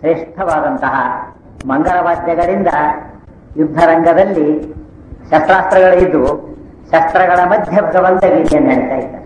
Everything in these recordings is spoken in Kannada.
ಶ್ರೇಷ್ಠವಾದಂತಹ ಮಂಗಲವಾದ್ಯಗಳಿಂದ ಯುದ್ಧರಂಗದಲ್ಲಿ ಶಸ್ತ್ರಾಸ್ತ್ರಗಳಿದ್ದು ಶಸ್ತ್ರಗಳ ಮಧ್ಯೆ ಭಗವಂತ ಗೀತೆಯನ್ನು ಹೇಳ್ತಾ ಇದ್ದಾರೆ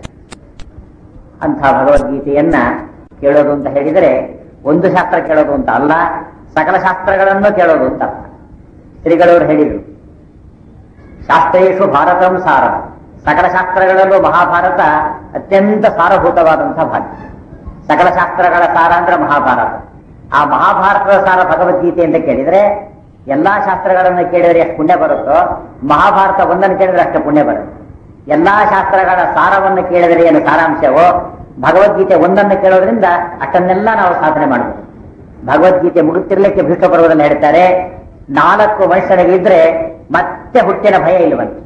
ಅಂಥ ಭಗವದ್ಗೀತೆಯನ್ನ ಕೇಳೋದು ಅಂತ ಹೇಳಿದರೆ ಒಂದು ಶಾಸ್ತ್ರ ಕೇಳೋದು ಅಂತ ಅಲ್ಲ ಸಕಲ ಶಾಸ್ತ್ರಗಳನ್ನು ಕೇಳೋದು ಅಂತ ಅರ್ಥ ಶ್ರೀಗಳವರು ಹೇಳಿದರು ಶಾಸ್ತ್ರೇಶು ಭಾರತಂ ಸಾರಂ ಸಕಲ ಶಾಸ್ತ್ರಗಳಲ್ಲೂ ಮಹಾಭಾರತ ಅತ್ಯಂತ ಸಾರಭೂತವಾದಂತಹ ಭಾಗ ಸಕಲ ಶಾಸ್ತ್ರಗಳ ಸಾರ ಅಂದ್ರೆ ಮಹಾಭಾರತ ಆ ಮಹಾಭಾರತದ ಸಾರ ಭಗವದ್ಗೀತೆ ಅಂತ ಕೇಳಿದ್ರೆ ಎಲ್ಲಾ ಶಾಸ್ತ್ರಗಳನ್ನು ಕೇಳಿದ್ರೆ ಎಷ್ಟು ಪುಣ್ಯ ಬರುತ್ತೋ ಮಹಾಭಾರತ ಒಂದನ್ನು ಕೇಳಿದ್ರೆ ಅಷ್ಟು ಪುಣ್ಯ ಬರುತ್ತೆ ಎಲ್ಲಾ ಶಾಸ್ತ್ರಗಳ ಸಾರವನ್ನು ಕೇಳಿದರೆ ಏನು ಸಾರಾಂಶವೋ ಭಗವದ್ಗೀತೆ ಒಂದನ್ನು ಕೇಳೋದ್ರಿಂದ ಅಷ್ಟನ್ನೆಲ್ಲ ನಾವು ಸಾಧನೆ ಮಾಡಬಹುದು ಭಗವದ್ಗೀತೆ ಮುಗುತ್ತಿರ್ಲಿಕ್ಕೆ ಭೀಷ್ಮ ಪರ್ವದಲ್ಲಿ ಹೇಳ್ತಾರೆ ನಾಲ್ಕು ಮನುಷ್ಯನಿಗಿದ್ರೆ ಮತ್ತೆ ಹುಟ್ಟಿನ ಭಯ ಇಲ್ಲವಂತೆ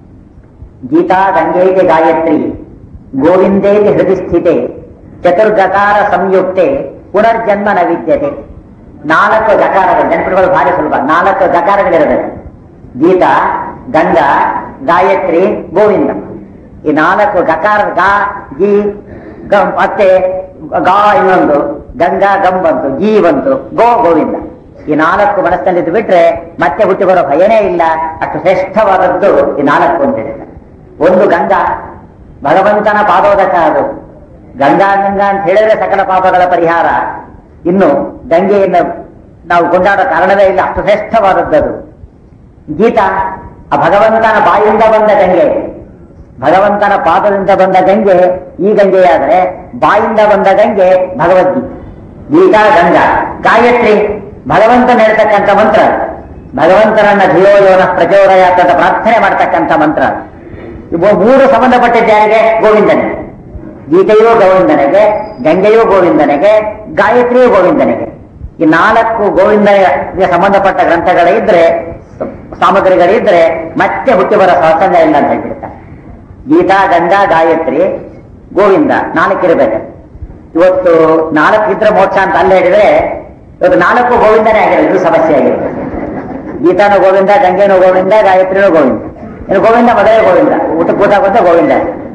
ಗೀತಾ ಗಂಗೇಗೆ ಗಾಯತ್ರಿ ಗೋವಿಂದೇಗೆ ಹೃದಯ ಸ್ಥಿತೆ ಚತುರ್ಗಕಾರ ಸಂಯುಕ್ತೆ ಪುನರ್ಜನ್ಮ ನ ವಿದ್ಯತೆ ನಾಲ್ಕು ಗಕಾರಗಳು ನೆನಪಿಡುವುದು ಭಾರಿ ಸುಲಭ ನಾಲ್ಕು ಗಕಾರಗಳಿರಬೇಕು ಗೀತಾ ಗಂಗಾ ಗಾಯತ್ರಿ ಗೋವಿಂದ ಈ ನಾಲ್ಕು ಗಕಾರ ಗಾ ಗಿ ಗ ಮತ್ತೆ ಗಾ ಇನ್ನೊಂದು ಗಂಗಾ ಗಂ ಬಂತು ಗೀ ಬಂತು ಗೋ ಗೋವಿಂದ ಈ ನಾಲ್ಕು ಮನಸ್ಸಲ್ಲಿದ್ದು ಬಿಟ್ರೆ ಮತ್ತೆ ಹುಟ್ಟಿ ಬರೋ ಭಯನೇ ಇಲ್ಲ ಅಷ್ಟು ಶ್ರೇಷ್ಠವಾದದ್ದು ಈ ನಾಲ್ಕು ಅಂತ ಹೇಳಿದ್ದಾರೆ ಒಂದು ಗಂಗಾ ಭಗವಂತನ ಪಾದೋದಕ ಅದು ಗಂಗಾ ಗಂಗಾ ಅಂತ ಹೇಳಿದ್ರೆ ಸಕಲ ಪಾಪಗಳ ಪರಿಹಾರ ಇನ್ನು ಗಂಗೆಯನ್ನು ನಾವು ಕೊಂಡಾಡೋ ಕಾರಣವೇ ಇಲ್ಲ ಅಷ್ಟು ಶ್ರೇಷ್ಠವಾದದ್ದು ಗೀತಾ ಆ ಭಗವಂತನ ಬಾಯಿಂದ ಬಂದ ಗಂಗೆ ಭಗವಂತನ ಪಾದದಿಂದ ಬಂದ ಗಂಗೆ ಈ ಗಂಗೆಯಾದರೆ ಬಾಯಿಂದ ಬಂದ ಗಂಗೆ ಭಗವದ್ಗೀತೆ ಗೀತಾ ಗಂಗಾ ಗಾಯತ್ರಿ ಭಗವಂತನ ಹೇಳ್ತಕ್ಕಂಥ ಮಂತ್ರ ಭಗವಂತನನ್ನ ಧಿಯೋಯೋನ ಪ್ರಚೋದಯಾತ್ ಅಂತ ಪ್ರಾರ್ಥನೆ ಮಾಡ್ತಕ್ಕಂಥ ಮಂತ್ರ ಇವು ಮೂರು ಸಂಬಂಧಪಟ್ಟಿದ್ದ ಯಾರಿಗೆ ಗೋವಿಂದನಿಗೆ ಗೀತೆಯೂ ಗೋವಿಂದನಿಗೆ ಗಂಗೆಯೂ ಗೋವಿಂದನಿಗೆ ಗಾಯತ್ರಿಯೂ ಗೋವಿಂದನಿಗೆ ಈ ನಾಲ್ಕು ಗೋವಿಂದನಿಗೆ ಸಂಬಂಧಪಟ್ಟ ಗ್ರಂಥಗಳಿದ್ರೆ ಸಾಮಗ್ರಿಗಳಿದ್ರೆ ಮತ್ತೆ ಹುಟ್ಟಿ ಬರೋ ಸ್ವಾತಂತ್ರ್ಯ ಇಲ್ಲ ಅಂತ ಹೇಳ್ಬಿಡ್ತಾರೆ ಗೀತಾ ಗಂಗಾ ಗಾಯತ್ರಿ ಗೋವಿಂದ ನಾಲ್ಕಿರ್ಬೇಕು ಇವತ್ತು ನಾಲ್ಕಿದ್ರೆ ಮೋಕ್ಷ ಅಂತ ಅಲ್ಲ ಹೇಳಿದ್ರೆ ಇವತ್ತು ನಾಲ್ಕು ಗೋವಿಂದನೇ ಆಗಿರೋದು ಇದು ಸಮಸ್ಯೆ ಆಗಿರೋದು ಗೀತಾನು ಗೋವಿಂದ ಗಂಗೆನೂ ಗೋವಿಂದ ಗಾಯತ್ರಿನೂ ಗೋವಿಂದ ಇನ್ನು ಗೋವಿಂದ ಮೊದಲೇ ಗೋವಿಂದ ಊಟ ಕೂಟ ಬಂದ ಗೋವಿಂದ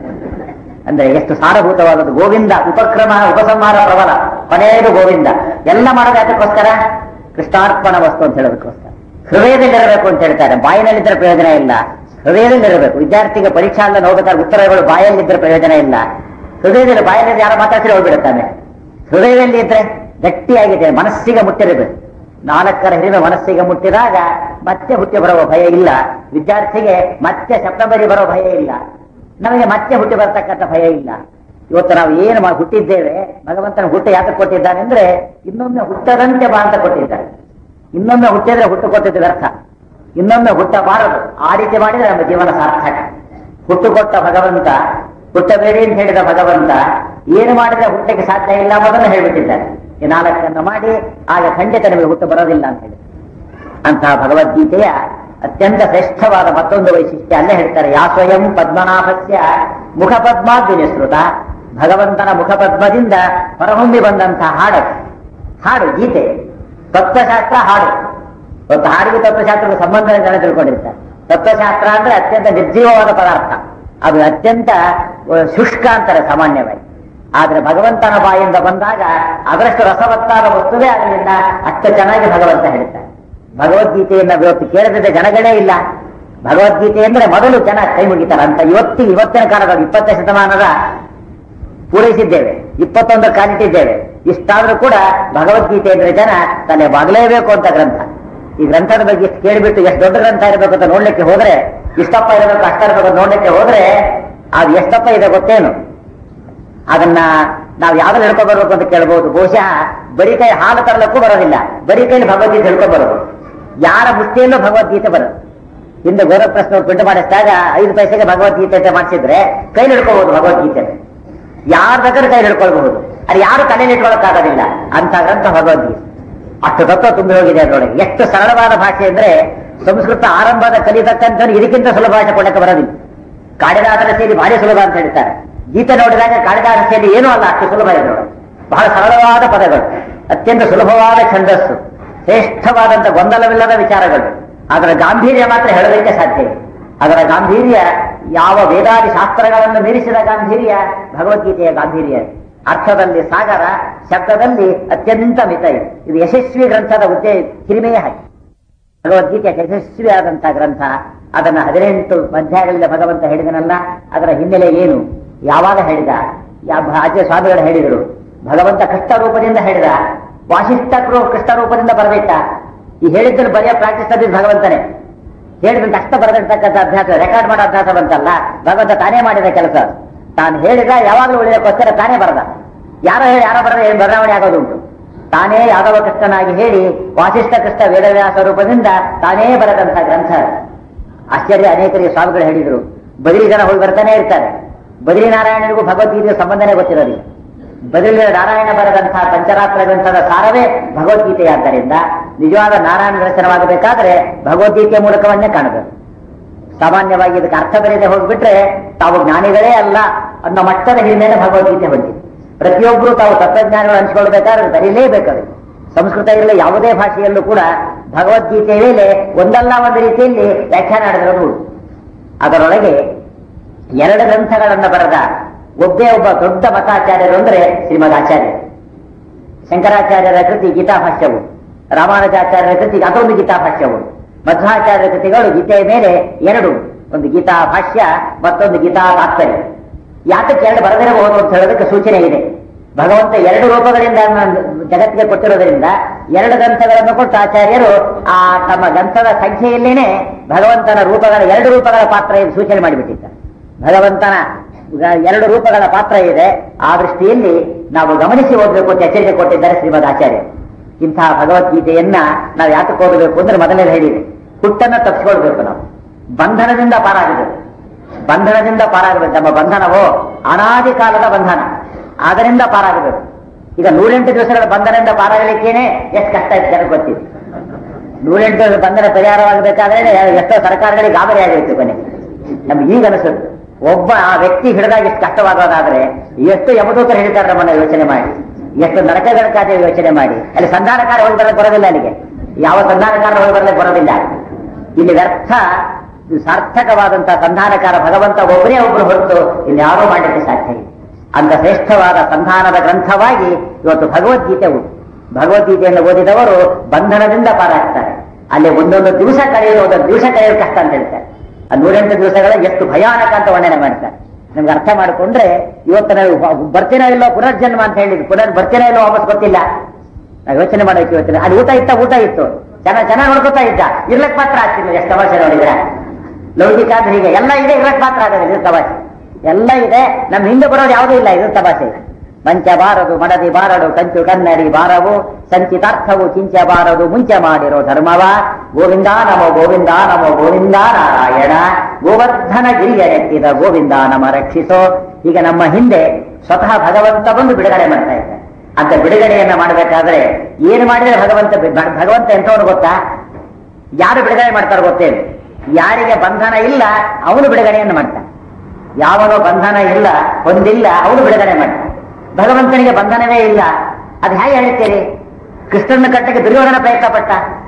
ಅಂದ್ರೆ ಎಷ್ಟು ಸಾರಭೂತವಾದದ್ದು ಗೋವಿಂದ ಉಪಕ್ರಮ ಉಪಸಂಹಾರ ಪ್ರಬಲ ಕೊನೆಯದು ಗೋವಿಂದ ಎಲ್ಲ ಮಾಡೋದು ಅದಕ್ಕೋಸ್ಕರ ಕೃಷ್ಣಾರ್ಪಣ ವಸ್ತು ಅಂತ ಹೇಳೋದಕ್ಕೋಸ್ಕರ ಹೃದಯದಲ್ಲಿರಬೇಕು ಅಂತ ಹೇಳ್ತಾರೆ ಬಾಯಿನಲ್ಲಿದ್ದರೆ ಪ್ರಯೋಜನ ಇಲ್ಲ ಹೃದಯದಲ್ಲಿರಬೇಕು ವಿದ್ಯಾರ್ಥಿಗೆ ಪರೀಕ್ಷಾ ಎಲ್ಲ ನೋಡ್ಬೇಕಾದ್ರೆ ಉತ್ತರಗಳು ಬಾಯಲ್ಲಿದ್ದರೆ ಪ್ರಯೋಜನ ಇಲ್ಲ ಹೃದಯದಲ್ಲಿ ಬಾಯಲ್ಲಿ ಯಾರು ಮಾತಾಡ್ತಾರೆ ಹೋಗ್ಬಿಡುತ್ತಾನೆ ಹೃದಯದಲ್ಲಿ ಇದ್ರೆ ಗಟ್ಟಿಯಾಗಿದೆ ಮನಸ್ಸಿಗೆ ಮುಟ್ಟಿರಬೇಕು ನಾಲ್ಕರ ಹಿರಿಮೆ ಮನಸ್ಸಿಗೆ ಮುಟ್ಟಿದಾಗ ಮತ್ತೆ ಹುಟ್ಟಿ ಬರುವ ಭಯ ಇಲ್ಲ ವಿದ್ಯಾರ್ಥಿಗೆ ಮತ್ತೆ ಸಪ್ತಂಬರಿ ಬರೋ ಭಯ ಇಲ್ಲ ನಮಗೆ ಮತ್ತೆ ಹುಟ್ಟಿ ಬರ್ತಕ್ಕಂಥ ಭಯ ಇಲ್ಲ ಇವತ್ತು ನಾವು ಏನು ಮಾ- ಹುಟ್ಟಿದ್ದೇವೆ ಭಗವಂತನ ಹುಟ್ಟು ಯಾಕೆ ಕೊಟ್ಟಿದ್ದಾನೆ ಅಂದ್ರೆ ಇನ್ನೊಮ್ಮೆ ಹುಟ್ಟದಂತೆ ಬಾ ಅಂತ ಕೊಟ್ಟಿದ್ದಾನೆ ಇನ್ನೊಮ್ಮೆ ಹುಟ್ಟಿದ್ರೆ ಹುಟ್ಟು ಕೊಟ್ಟಿದ್ದು ಅರ್ಥ ಇನ್ನೊಮ್ಮೆ ಹುಟ್ಟಬಾರದು ಆ ರೀತಿ ಮಾಡಿದ್ರೆ ನಮ್ಮ ಜೀವನ ಸಾರ್ಥಕ ಹುಟ್ಟು ಕೊಟ್ಟ ಭಗವಂತ ಹುಟ್ಟಬೇಡಿ ಅಂತ ಹೇಳಿದ ಭಗವಂತ ಏನು ಮಾಡಿದ್ರೆ ಹುಟ್ಟಕ್ಕೆ ಸಾಧ್ಯ ಇಲ್ಲ ಅನ್ನೋದನ್ನ ಹೇಳ್ಬಿಟ್ಟಿದ್ದಾನೆ ಈ ನಾಲ್ಕನ್ನು ಮಾಡಿ ಆಗ ಖಂಡಿತ ನಿಮಗೆ ಹುಟ್ಟು ಬರೋದಿಲ್ಲ ಅಂತ ಹೇಳಿ ಅಂತಹ ಭಗವದ್ಗೀತೆಯ ಅತ್ಯಂತ ಶ್ರೇಷ್ಠವಾದ ಮತ್ತೊಂದು ವೈಶಿಷ್ಟ್ಯ ಅಲ್ಲೇ ಹೇಳ್ತಾರೆ ಯಾ ಸ್ವಯಂ ಪದ್ಮನಾಭಸ್ಯ ಮುಖಪದ್ಮಾದ್ವಿನಿಸೃತ ಭಗವಂತನ ಮುಖಪದ್ಮದಿಂದ ಹೊರಹೊಮ್ಮಿ ಬಂದಂತಹ ಹಾಡು ಹಾಡು ಗೀತೆ ತತ್ವಶಾಸ್ತ್ರ ಹಾಡು ಇವತ್ತು ಹಾಡಿಗೆ ತತ್ವಶಾಸ್ತ್ರದ ಸಂಬಂಧ ಜನ ತಿಳ್ಕೊಂಡಿರ್ತಾರೆ ತತ್ವಶಾಸ್ತ್ರ ಅಂದ್ರೆ ಅತ್ಯಂತ ನಿರ್ಜೀವವಾದ ಪದಾರ್ಥ ಅದು ಅತ್ಯಂತ ಅಹ್, ಶುಷ್ಕ ಅಂತಾರೆ ಸಾಮಾನ್ಯವಾಗಿ ಆದ್ರೆ ಭಗವಂತನ ಬಾಯಿಂದ ಬಂದಾಗ ಅದರಷ್ಟು ರಸವತ್ತಾದ ವಸ್ತುವೇ ಆಗಲಿಲ್ಲ ಅಷ್ಟು ಚೆನ್ನಾಗಿ ಭಗವಂತ ಹೇಳ್ತಾರೆ ಭಗವದ್ಗೀತೆಯನ್ನ ಇವತ್ತು ಕೇಳದಿದ್ದ ಜನಗಳೇ ಇಲ್ಲ ಭಗವದ್ಗೀತೆ ಅಂದ್ರೆ ಮೊದಲು ಜನ ಕೈ ಮುಗಿತಾರೆ ಅಂತ ಇವತ್ತು ಇವತ್ತಿನ ಕಾಲದ ಇಪ್ಪತ್ತನೇ ಶತಮಾನದ ಪೂರೈಸಿದ್ದೇವೆ ಇಪ್ಪತ್ತೊಂದರ ಕಾಲಿಟ್ಟಿದ್ದೇವೆ ಇಷ್ಟಾದ್ರೂ ಕೂಡ ಭಗವದ್ಗೀತೆ ಅಂದ್ರೆ ಜನ ತಲೆ ಬಾಗಲೇಬೇಕು ಅಂತ ಗ್ರಂಥ ಈ ಗ್ರಂಥದ ಬಗ್ಗೆ ಎಷ್ಟು ಕೇಳಿಬಿಟ್ಟು ಎಷ್ಟು ದೊಡ್ಡ ಗ್ರಂಥ ಇರಬೇಕು ಅಂತ ನೋಡ್ಲಿಕ್ಕೆ ಹೋದ್ರೆ ಇಷ್ಟಪ್ಪ ಇರಬೇಕು ಅಷ್ಟ ಇರಬೇಕು ಅಂತ ನೋಡ್ಲಿಕ್ಕೆ ಹೋದ್ರೆ ಅದು ಎಷ್ಟಪ್ಪ ಇದೆ ಗೊತ್ತೇನು ಅದನ್ನ ನಾವು ಯಾವ್ದು ಹೇಳ್ಕೊಬರ್ಬೇಕು ಅಂತ ಕೇಳಬಹುದು ಬಹುಶಃ ಬರೀ ಕೈ ಹಾಲು ತರಲಕ್ಕೂ ಬರೋದಿಲ್ಲ ಬರೀ ಕೈಲಿ ಭಗವದ್ಗೀತೆ ಹೇಳ್ಕೊಬರೋದು ಯಾರ ಮುಷ್ಟಿಯಲ್ಲೂ ಭಗವದ್ಗೀತೆ ಬರೋದು ಹಿಂದೆ ಗೌರವ ಪ್ರಶ್ನೆ ಪ್ರಿಂಟ್ ಮಾಡಿಸಿದಾಗ ಐದು ಪೈಸೆಗೆ ಭಗವದ್ಗೀತೆ ಅಂತ ಮಾಡಿಸಿದ್ರೆ ಕೈಲಿ ಹಿಡ್ಕೋಬಹುದು ಭಗವದ್ಗೀತೆ ಯಾರ ಬೇಕಾದ್ರೂ ಕೈಲಿ ಹಿಡ್ಕೊಳ್ಬಹುದು ಅದು ಯಾರು ತಲೆಯಲ್ಲಿ ಇಟ್ಕೊಳ್ಳೋಕ್ಕಾಗೋದಿಲ್ಲ ಅಂತ ಗ್ರಂಥ ಭಗವದ್ಗೀತೆ ಅಷ್ಟು ತತ್ವ ತುಂಬಿ ಹೋಗಿದೆ ಅದರೊಳಗೆ ಎಷ್ಟು ಸರಳವಾದ ಭಾಷೆ ಅಂದ್ರೆ ಸಂಸ್ಕೃತ ಆರಂಭದ ಕಲಿತಕ್ಕಂಥ ಇದಕ್ಕಿಂತ ಸುಲಭ ಭಾಷೆ ಕೊಡಕ್ಕೆ ಬರೋದಿಲ್ಲ ಕಾಳಿದಾಸನ ಶೈಲಿ ಭಾರಿ ಸುಲಭ ಅಂತ ಹೇಳ್ತಾರೆ ಗೀತೆ ನೋಡಿದಾಗ ಕಾಳಿದಾಸ ಶೈಲಿ ಏನೂ ಅಲ್ಲ ಅಷ್ಟು ಸುಲಭ ಇದೆ ಬಹಳ ಸರಳವಾದ ಪದಗಳು ಅತ್ಯಂತ ಸುಲಭವಾದ ಛಂದಸ್ಸು ಶ್ರೇಷ್ಠವಾದಂತ ಗೊಂದಲವಿಲ್ಲದ ವಿಚಾರಗಳು ಅದರ ಗಾಂಭೀರ್ಯ ಮಾತ್ರ ಹೇಳಲಿಕ್ಕೆ ಸಾಧ್ಯ ಇಲ್ಲ. ಅದರ ಗಾಂಭೀರ್ಯ ಯಾವ ವೇದಾದಿ ಶಾಸ್ತ್ರಗಳನ್ನು ಮೀರಿಸಿದ ಗಾಂಭೀರ್ಯ ಭಗವದ್ಗೀತೆಯ ಗಾಂಭೀರ್ಯ ಅರ್ಥದಲ್ಲಿ ಸಾಗರ ಶಬ್ದದಲ್ಲಿ ಅತ್ಯಂತ ಮಿತ ಇದೆ ಇದು ಯಶಸ್ವಿ ಗ್ರಂಥದ ಉದ್ದೇ ಹಿರಿಮೆಯೇ ಹಾಗೆ ಭಗವದ್ಗೀತೆ ಯಶಸ್ವಿಯಾದಂತಹ ಗ್ರಂಥ ಅದನ್ನ ಹದಿನೆಂಟು ಅಧ್ಯಾಯಗಳಿಂದ ಭಗವಂತ ಹೇಳಿದನಲ್ಲ ಅದರ ಹಿನ್ನೆಲೆ ಏನು ಯಾವಾಗ ಹೇಳಿದ ಯಾವ ಆಚಾರ್ಯ ಸ್ವಾಮಿಗಳು ಹೇಳಿದರು ಭಗವಂತ ಕೃಷ್ಣ ರೂಪದಿಂದ ಹೇಳಿದ ವಾಸಿಷ್ಠ ಕೃ- ಕೃಷ್ಣ ರೂಪದಿಂದ ಬರಬೇಕ ಈ ಹೇಳಿದ್ದನ್ನು ಬರೆಯೋ ಪ್ರಾಕ್ಟೀಸ್ ತಂದಿದ್ದು ಭಗವಂತನೇ ಹೇಳಿದಂತ ಅಷ್ಟ ಬರೆದಿರ್ತಕ್ಕಂಥ ಅಭ್ಯಾಸ ರೆಕಾರ್ಡ್ ಮಾಡೋ ಅಭ್ಯಾಸ ಬಂತಲ್ಲ ಭಗವಂತ ತಾನೇ ಮಾಡಿದ ಕೆಲಸ ತಾನು ಹೇಳಿದ ಯಾವಾಗಲೂ ಉಳಿಯೋಕ್ಕೋಸ್ಕರ ತಾನೇ ಬರದ ಯಾರೋ ಹೇಳಿ ಯಾರೋ ಬರದ ಏನು ಬದಲಾವಣೆ ಆಗೋದುಂಟು ತಾನೇ ಯಾದವ ಕೃಷ್ಣನಾಗಿ ಹೇಳಿ ವಾಸಿಷ್ಠ ಕೃಷ್ಣ ವೇದವ್ಯಾಸ ರೂಪದಿಂದ ತಾನೇ ಬರೆದಂತಹ ಗ್ರಂಥ ಆಶ್ಚರ್ಯ ಅನೇಕರಿಗೆ ಸ್ವಾಮಿಗಳು ಹೇಳಿದರು ಬದಲಿ ಜನ ಹೋಗಿ ಬರ್ತಾನೆ ಇರ್ತಾರೆ ಬದಲಿ ನಾರಾಯಣನಿಗೂ ಭಗವದ್ಗೀತೆಯ ಸಂಬಂಧನೇ ಗೊತ್ತಿರೋದಿಲ್ಲ ಬದಲಿ ನಾರಾಯಣ ಬರೆದಂತಹ ಪಂಚರಾತ್ರ ಗ್ರಂಥದ ಸಾರವೇ ಭಗವದ್ಗೀತೆಯಾದ್ದರಿಂದ ನಿಜವಾದ ನಾರಾಯಣ ದರ್ಶನವಾಗಬೇಕಾದ್ರೆ ಭಗವದ್ಗೀತೆಯ ಮೂಲಕವನ್ನೇ ಕಾಣಬೇಕು ಸಾಮಾನ್ಯವಾಗಿ ಇದಕ್ಕೆ ಅರ್ಥ ಬರೆಯದೆ ಹೋಗ್ಬಿಟ್ರೆ ತಾವು ಜ್ಞಾನಿಗಳೇ ಅಲ್ಲ ಅನ್ನೋ ಮಟ್ಟದ ಹಿರಿಮೆಯನ್ನು ಭಗವದ್ಗೀತೆ ಹೊಂದಿದೆ ಪ್ರತಿಯೊಬ್ಬರು ತಾವು ತತ್ವಜ್ಞಾನಗಳು ಹಂಚಿಕೊಳ್ಬೇಕಾದ್ರೆ ಬರೀಲೇಬೇಕು ಅದು ಸಂಸ್ಕೃತ ಇರಲಿ ಯಾವುದೇ ಭಾಷೆಯಲ್ಲೂ ಕೂಡ ಭಗವದ್ಗೀತೆಯ ಮೇಲೆ ಒಂದಲ್ಲ ಒಂದು ರೀತಿಯಲ್ಲಿ ವ್ಯಾಖ್ಯಾನ ನಡೆದಿರೋದು ಉಂಟು. ಅದರೊಳಗೆ ಎರಡು ಗ್ರಂಥಗಳನ್ನು ಬರೆದ ಒಬ್ಬೇ ಒಬ್ಬ ದೊಡ್ಡ ಮತಾಚಾರ್ಯರು ಅಂದ್ರೆ ಶ್ರೀಮದ್ ಆಚಾರ್ಯ ಶಂಕರಾಚಾರ್ಯರ ಕೃತಿ ಗೀತಾಭಾಷ್ಯವು ರಾಮಾನುಜಾಚಾರ್ಯರ ಕೃತಿ ಅದೊಂದು ಗೀತಾಭಾಷ್ಯವು ಮಧ್ವಾಚಾರ್ಯರ ಕೃತಿಗಳು ಗೀತೆಯ ಮೇಲೆ ಎರಡು ಒಂದು ಗೀತಾ ಭಾಷ್ಯ ಮತ್ತೊಂದು ಗೀತಾ ತಾತ್ಪರ್ಯ ಯಾತಕ್ಕೆ ಎರಡು ಬರದಿರಬಹುದು ಅಂತ ಹೇಳೋದಕ್ಕೆ ಸೂಚನೆ ಇದೆ ಭಗವಂತ ಎರಡು ರೂಪಗಳಿಂದ ನ- ಜಗತ್ತಿಗೆ ಕೊಟ್ಟಿರೋದ್ರಿಂದ ಎರಡು ಗ್ರಂಥಗಳನ್ನು ಕೊಟ್ಟು ಆಚಾರ್ಯರು ಆ ತಮ್ಮ ಗ್ರಂಥದ ಸಂಖ್ಯೆಯಲ್ಲೇನೆ ಭಗವಂತನ ರೂಪಗಳ ಎರಡು ರೂಪಗಳ ಪಾತ್ರ ಇದೆ ಸೂಚನೆ ಮಾಡಿಬಿಟ್ಟಿದ್ದಾರೆ ಭಗವಂತನ ಗ- ಎರಡು ರೂಪಗಳ ಪಾತ್ರ ಇದೆ ಆ ದೃಷ್ಟಿಯಲ್ಲಿ ನಾವು ಗಮನಿಸಿ ಓದಬೇಕು ಅಂತ ಎಚ್ಚರಿಕೆ ಕೊಟ್ಟಿದ್ದಾರೆ ಶ್ರೀಮದ್ ಆಚಾರ್ಯ ಇಂತಹ ಭಗವದ್ಗೀತೆಯನ್ನ ನಾವು ಯಾತಕ್ಕೆ ಓದಬೇಕು ಅಂದ್ರೆ ಮೊದಲೇ ಹೇಳಿದೆ ಹುಟ್ಟನ್ನ ತಪ್ಪಿಸ್ಕೊಳ್ಬೇಕು ನಾವು ಬಂಧನದಿಂದ ಪಾರಾಗಬೇಕು ಬಂಧನದಿಂದ ಪಾರಾಗಬೇಕು ನಮ್ಮ ಬಂಧನವೋ ಅನಾದಿ ಕಾಲದ ಬಂಧನ ಅದರಿಂದ ಪಾರಾಗಬೇಕು ಈಗ ನೂರೆಂಟು ದಿವಸಗಳ ಬಂಧನದಿಂದ ಪಾರಾಗಲಿಕ್ಕೇನೆ ಎಷ್ಟು ಕಷ್ಟ ಇದೆ ಜನಕ್ಕೆ ಗೊತ್ತಿದೆ ನೂರೆಂಟು ದಿವಸ ಬಂಧನ ಪರಿಹಾರವಾಗಬೇಕಾದ್ರೆ ಎಷ್ಟೋ ಸರ್ಕಾರಗಳಿಗೆ ಗಾಬರಿ ಆಗೋಯ್ತು ಕೊನೆಗೆ ನಮ್ಗೆ ಈಗ ಅನಿಸುತ್ತೆ ಒಬ್ಬ ಆ ವ್ಯಕ್ತಿ ಹಿಡಿದಾಗ ಎಷ್ಟು ಕಷ್ಟವಾಗೋದಾದ್ರೆ ಎಷ್ಟು ಯಮದೂತರು ಹೇಳ್ತಾರೆ ನಮ್ಮನ್ನ ಯೋಚನೆ ಮಾಡಿ ಎಷ್ಟು ನರಕಗಳಕ್ಕಾದ ಯೋಚನೆ ಮಾಡಿ ಅಲ್ಲಿ ಸಂಧಾನಕಾರ ಹೋಗಿ ಬರಲಿಕ್ಕೆ ಬರೋದಿಲ್ಲ ಅಲ್ಲಿಗೆ ಯಾವ ಸಂಧಾನಕಾರ ಹೋಗಿ ಬರಲಿಕ್ಕೆ ಬರೋದಿಲ್ಲ ಇಲ್ಲಿ ವ್ಯರ್ಥ ಸಾರ್ಥಕವಾದಂತಹ ಸಂಧಾನಕಾರ ಭಗವಂತ ಒಬ್ಬರೇ ಒಬ್ಬರು ಹೊರತು ಇಲ್ಲಿ ಯಾರೂ ಮಾಡಲಿಕ್ಕೆ ಸಾಧ್ಯ ಇಲ್ಲ ಅಂತ ಶ್ರೇಷ್ಠವಾದ ಸಂಧಾನದ ಗ್ರಂಥವಾಗಿ ಇವತ್ತು ಭಗವದ್ಗೀತೆ ಉಂಟು ಭಗವದ್ಗೀತೆಯನ್ನು ಓದಿದವರು ಬಂಧನದಿಂದ ಪಾರಾಗ್ತಾರೆ ಅಲ್ಲಿ ಒಂದೊಂದು ದಿವಸ ಕಳೆಯೋದು ಒಂದೊಂದು ದಿವಸ ಕಳೆಯೋದು ಕಷ್ಟ ಅಂತ ಹೇಳ್ತಾರೆ ಆ ನೂರೆಂಟು ದಿವಸಗಳ ಎಷ್ಟು ಭಯಾನಕ ಅಂತ ವರ್ಣನೆ ಮಾಡ್ತಾರೆ ನಮ್ಗೆ ಅರ್ಥ ಮಾಡಿಕೊಂಡ್ರೆ ಇವತ್ತು ನಾವು ವ- ಬರ್ತೀನೋ ಇಲ್ಲೋ ಪುನರ್ಜನ್ಮ ಅಂತ ಹೇಳಿದ್ವಿ ಪುನರ್ ಬರ್ತೀನೋ ಇಲ್ಲೋ ವಾಪಸ್ ಗೊತ್ತಿಲ್ಲ ನಾವು ಯೋಚನೆ ಮಾಡೋಕೆ ಇವತ್ತಿನ ಅಲ್ಲಿ ಊಟ ಇತ್ತ ಊಟ ಇತ್ತು ಚೆನ್ನಾಗಿ ಚೆನ್ನಾಗಿ ನೋಡ್ಕೊತಾ ಇದ್ದ ಇರ್ಲಕ್ ಮಾತ್ರ ಆಗ್ತಿಲ್ಲ ಎಷ್ಟು ತಮಾಷೆ ನೋಡಿದ್ರೆ ಲೌಕಿಕ ಅಂದ್ರೆ ಹೀಗೆ ಎಲ್ಲ ಇದೆ ಇರ್ಲಕ್ ಮಾತ್ರ ಆಗೋದಿಲ್ಲ ಇದು ತಮಾಷೆ ಎಲ್ಲ ಇದೆ ನಮ್ಮ ಹಿಂದೆ ಬರೋದು ಯಾವುದೂ ಇಲ್ಲ ಇದು ತಮಾಷೆ ಮಂಚ ಬಾರದು ಮಡದಿ ಬಾರಡು ಕಂಚು ಕನ್ನಡಿ ಬಾರವು ಸಂಚಿತಾರ್ಥವು ಕಿಂಚ ಬಾರದು ಮುಂಚೆ ಮಾಡಿರೋ ಧರ್ಮವ ಗೋವಿಂದ ನಮೋ ಗೋವಿಂದ ನಮೋ ಗೋವಿಂದ ನಾರಾಯಣ ಗೋವರ್ಧನ ಗಿರಿಯರೆತ್ತಿದ ಗೋವಿಂದ ನಮ ರಕ್ಷಿಸೋ ಈಗ ನಮ್ಮ ಹಿಂದೆ ಸ್ವತಃ ಭಗವಂತ ಬಂದು ಬಿಡುಗಡೆ ಮಾಡ್ತಾ ಇದ್ದಾರೆ ಅಂತ ಬಿಡುಗಡೆಯನ್ನ ಮಾಡಬೇಕಾದ್ರೆ ಏನು ಮಾಡಿದ್ರೆ ಭಗವಂತ ಬಿ- ಭ- ಭಗವಂತ ಎಂತವನು ಗೊತ್ತಾ ಯಾರು ಬಿಡುಗಡೆ ಮಾಡ್ತಾರೋ ಗೊತ್ತೇನು ಯಾರಿಗೆ ಬಂಧನ ಇಲ್ಲ ಅವನು ಬಿಡುಗಡೆಯನ್ನು ಮಾಡ್ತಾನೆ ಯಾವನು ಬಂಧನ ಇಲ್ಲ ಹೊಂದಿಲ್ಲ ಅವನು ಬಿಡುಗಡೆ ಮಾಡ್ತಾನೆ ಭಗವಂತನಿಗೆ ಬಂಧನವೇ ಇಲ್ಲ ಅದು ಹೇಗೆ ಹೇಳ್ತೀರಿ ಕೃಷ್ಣನ ಕಟ್ಟಕ್ಕೆ ದುರ್ಯೋಧನ ಪ್ರಯತ್ನ ಪಟ್ಟ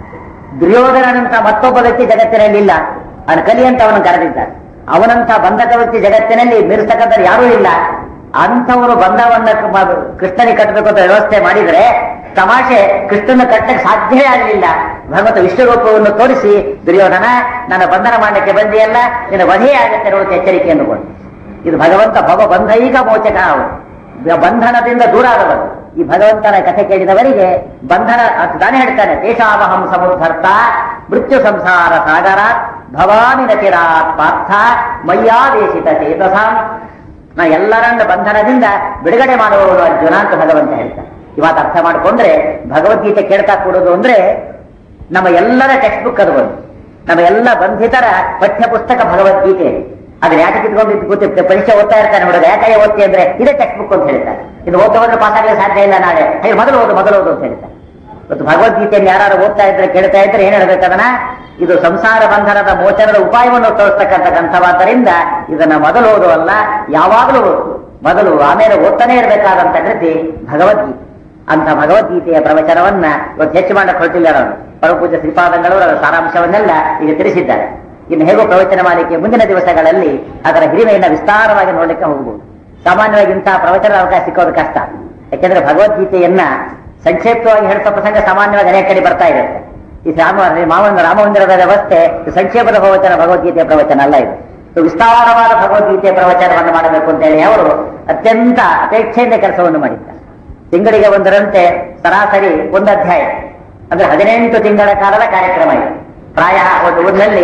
ದುರ್ಯೋಧನನಂತ ಮತ್ತೊಬ್ಬ ವ್ಯಕ್ತಿ ಜಗತ್ತಿನಲ್ಲಿ ಇಲ್ಲ ಅವನು ಕಲಿ ಅಂತ ಅವನು ಕರೆದಿದ್ದಾರೆ ಅವನಂತ ಬಂಧಕ ವ್ಯಕ್ತಿ ಜಗತ್ತಿನಲ್ಲಿ ಮೀರಿಸ್ತಕ್ಕಂಥ ಯಾರೂ ಇಲ್ಲ ಅಂಥವರು ಬಂಧವನ್ನ ಕ- ಮ- ಕೃಷ್ಣನಿಗೆ ಕಟ್ಟಬೇಕು ಅಂತ ವ್ಯವಸ್ಥೆ ಮಾಡಿದ್ರೆ ತಮಾಷೆ ಕೃಷ್ಣನ ಕಟ್ಟಕ್ಕೆ ಸಾಧ್ಯವೇ ಆಗಲಿಲ್ಲ ಭಗವಂತ ವಿಶ್ವರೂಪವನ್ನು ತೋರಿಸಿ ದುರ್ಯೋಧನ ನನ್ನ ಬಂಧನ ಮಾಡಲಿಕ್ಕೆ ಬಂದಿಯಲ್ಲ ನಿನ್ನ ವಧೆ ಆಗುತ್ತೆ ಅನ್ನುವಂಥ ಎಚ್ಚರಿಕೆಯನ್ನು ಕೊಟ್ಟು ಇದು ಭಗವಂತ ಭವ ಬಂಧೈಕ ಮೋಚಕ ಅವನು ಬ- ಬಂಧನದಿಂದ ದೂರ ಆದವರು ಈ ಭಗವಂತನ ಕಥೆ ಕೇಳಿದವರಿಗೆ ಬಂಧನ ಅದು ತಾನೇ ಹೇಳ್ತಾನೆ ದೇಶಾವಹಂ ಸಮುದ್ಧರ್ತ ಮೃತ್ಯು ಸಂಸಾರ ಸಾಗರ ಭವಾನಿ ನಚಿರಾತ್ ಪಾರ್ಥ ಮಯ್ಯಾದೇಶಿತ ಚೇತಸಾಂ ನಾ ಎಲ್ಲರನ್ನ ಬಂಧನದಿಂದ ಬಿಡುಗಡೆ ಮಾಡುವವರು ಅರ್ಜುನ ಅಂತ ಭಗವಂತ ಹೇಳ್ತಾನೆ ಇವತ್ತು ಅರ್ಥ ಮಾಡಿಕೊಂಡ್ರೆ ಭಗವದ್ಗೀತೆ ಕೇಳ್ತಾ ಕೊಡೋದು ಅಂದ್ರೆ ನಮ್ಮ ಎಲ್ಲರ ಟೆಕ್ಸ್ಟ್ ಬುಕ್ ಅದು ಒಂದು ನಮ್ಮ ಎಲ್ಲ ಬಂಧಿತರ ಪಠ್ಯ ಪುಸ್ತಕ ಭಗವದ್ಗೀತೆ ಅದನ್ನ ಯಾಕೆ ಕಿತ್ಕೊಂಡು ಕೂತಿ ಪರೀಕ್ಷೆ ಓದ್ತಾ ಇರ್ತಾನೆ ಹುಡುಗ ಯಾಕೆ ಓದ್ತಿ ಅಂದ್ರೆ ಇದೇ ಟೆಕ್ಸ್ಟ್ ಬುಕ್ ಅಂತ ಹೇಳ್ತಾರೆ ಇದು ಓದ್ತಾ ಹೋದ್ರೆ ಪಾಸ್ ಆಗಲಿಕ್ಕೆ ಸಾಧ್ಯ ಇಲ್ಲ ನಾಳೆ ಅಯ್ಯೋ ಮೊದಲು ಓದು ಮೊದಲು ಓದು ಅಂತ ಹೇಳ್ತಾರೆ ಇವತ್ತು ಭಗವದ್ಗೀತೆಯನ್ನು ಯಾರು ಓದ್ತಾ ಇದ್ರೆ ಕೇಳ್ತಾ ಇದ್ರೆ ಏನ್ ಹೇಳ್ಬೇಕದನ್ನ ಇದು ಸಂಸಾರ ಬಂಧನದ ಮೋಚನದ ಉಪಾಯವನ್ನು ತೋರಿಸ್ತಕ್ಕಂಥ ಗ್ರಂಥವಾದ್ದರಿಂದ ಇದನ್ನ ಮೊದಲು ಓದುವಲ್ಲ ಯಾವಾಗಲೂ ಓದು ಮೊದಲು ಆಮೇಲೆ ಓದ್ತಾನೆ ಇರಬೇಕಾದಂತ ಕೃತಿ ಭಗವದ್ಗೀತೆ ಅಂತ ಭಗವದ್ಗೀತೆಯ ಪ್ರವಚನವನ್ನ ಇವತ್ತು ಹೆಚ್ಚು ಮಾಡಕ್ಕೆ ಹೊರಟಿಲ್ಲ ನಾನು ಪರಪೂಜೆ ಶ್ರೀಪಾದಂಗಳು ಅದರ ಸಾರಾಂಶವನ್ನೆಲ್ಲ ಈಗ ತಿಳಿಸಿದ್ದಾರೆ ಇನ್ನು ಹೇಗೋ ಪ್ರವಚನ ಮಾಡಲಿಕ್ಕೆ ಮುಂದಿನ ದಿವಸಗಳಲ್ಲಿ ಅದರ ಹಿರಿಮೆಯನ್ನು ವಿಸ್ತಾರವಾಗಿ ನೋಡಲಿಕ್ಕೆ ಹೋಗಬಹುದು ಸಾಮಾನ್ಯವಾಗಿ ಇಂತಹ ಪ್ರವಚನ ಅವಕಾಶ ಸಿಕ್ಕೋದು ಕಷ್ಟ ಯಾಕೆಂದ್ರೆ ಭಗವದ್ಗೀತೆಯನ್ನ ಸಂಕ್ಷೇಪವಾಗಿ ಹೇಳಿಸೋ ಪ್ರಸಂಗ ಸಾಮಾನ್ಯವಾಗಿ ಅನೇಕ ಕಡೆ ಬರ್ತಾ ಇರುತ್ತೆ ಈ ರಾಮ ಮಾವನ ರಾಮಮಂದಿರದ ವ್ಯವಸ್ಥೆ ಇದು ಸಂಕ್ಷೇಪದ ಪ್ರವಚನ ಭಗವದ್ಗೀತೆಯ ಪ್ರವಚನ ಅಲ್ಲ ಇದು ಇದು ವಿಸ್ತಾರವಾದ ಭಗವದ್ಗೀತೆಯ ಪ್ರವಚನವನ್ನು ಮಾಡಬೇಕು ಅಂತ ಹೇಳಿ ಅವರು ಅತ್ಯಂತ ಅಪೇಕ್ಷೆಯಿಂದ ಕೆಲಸವನ್ನು ಮಾಡಿದ್ದಾರೆ ತಿಂಗಳಿಗೆ ಒಂದರಂತೆ ಸರಾಸರಿ ಒಂದು ಅಧ್ಯಾಯ ಅಂದ್ರೆ ಹದಿನೆಂಟು ತಿಂಗಳ ಕಾಲದ ಕಾರ್ಯಕ್ರಮ ಇದು ಪ್ರಾಯ ಒಂದು ಊರಿನಲ್ಲಿ